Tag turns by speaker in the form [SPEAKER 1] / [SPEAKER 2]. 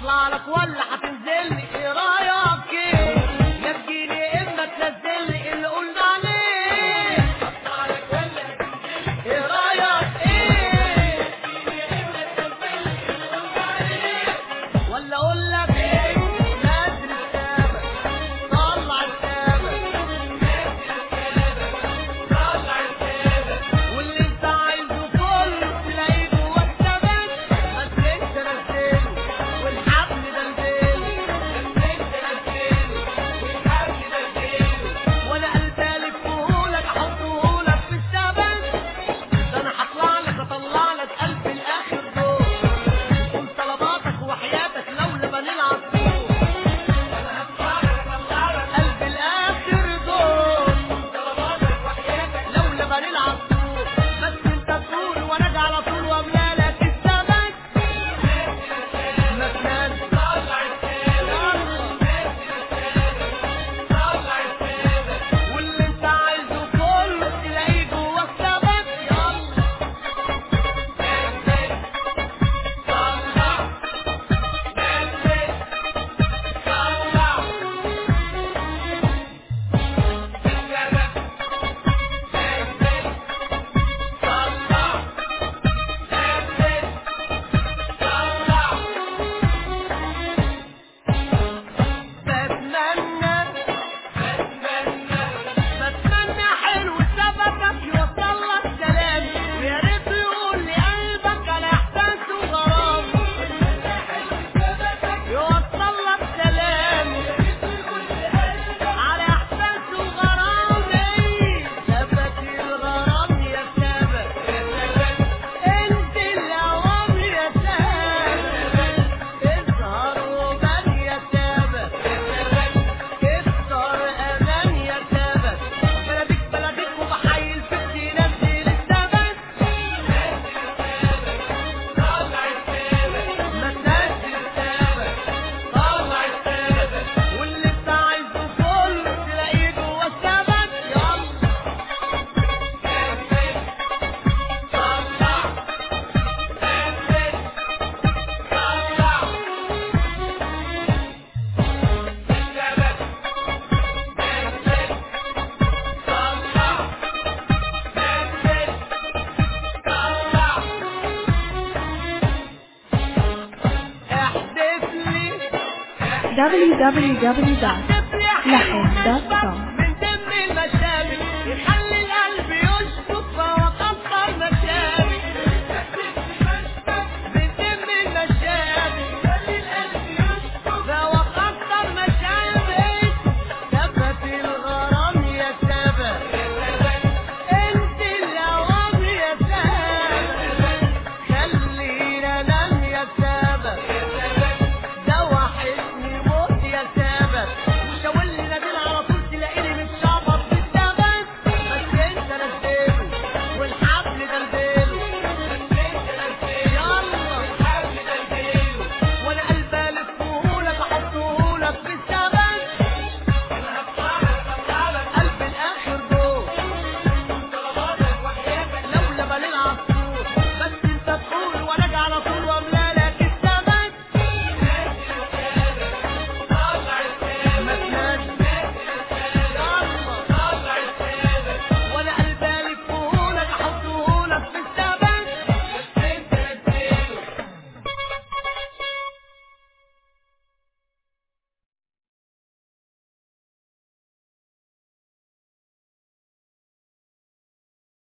[SPEAKER 1] هطلع لك ولا هتنزل لي ايه رايك ايه يا تجيني اما تنزل لي اللي قلنا عليه هطلع لك ولا هتنزل لي ايه رايك ايه ولا اقول لك ايه نزل السابق طلع السابق واللي انت عايزه كله تلاقيه جوه السبت بس انت نزله والحبل دلدله بس انت نزله والحبل دلدله وانا قلبي الفهولك احطهولك في السبت ده انا هطلع لك اطلع لك قلب الاخر دول قول طلباتك وحياتك لولا ما نلعب فيه انا هطلع لك اطلع لك قلب الاخر دول طلباتك وحياتك لولا ما نلعب طول بس انت تقول وانا اجي على طول واملا لك السمك مكان طلع واللي انت عايزه كله تلاقيه جوه السمك يلا بتمنى بتمنى حلو سببك يوصل لك سلام ويا ريت يقول لي قلبك على احساس وغرام يوصل لك سلام على احساس وغرام ايه سبك الغرام يا سبك انت الاوام يا سبك اسهر وبان يا سبك كسر امان يا سبك بلدك بلدك وبحي الفت نزل السبك ما تنزل السبك طلع السبك واللي انت عايزه كله تلاقيه جوه السبك يلا احدث لي
[SPEAKER 2] www.lahab.com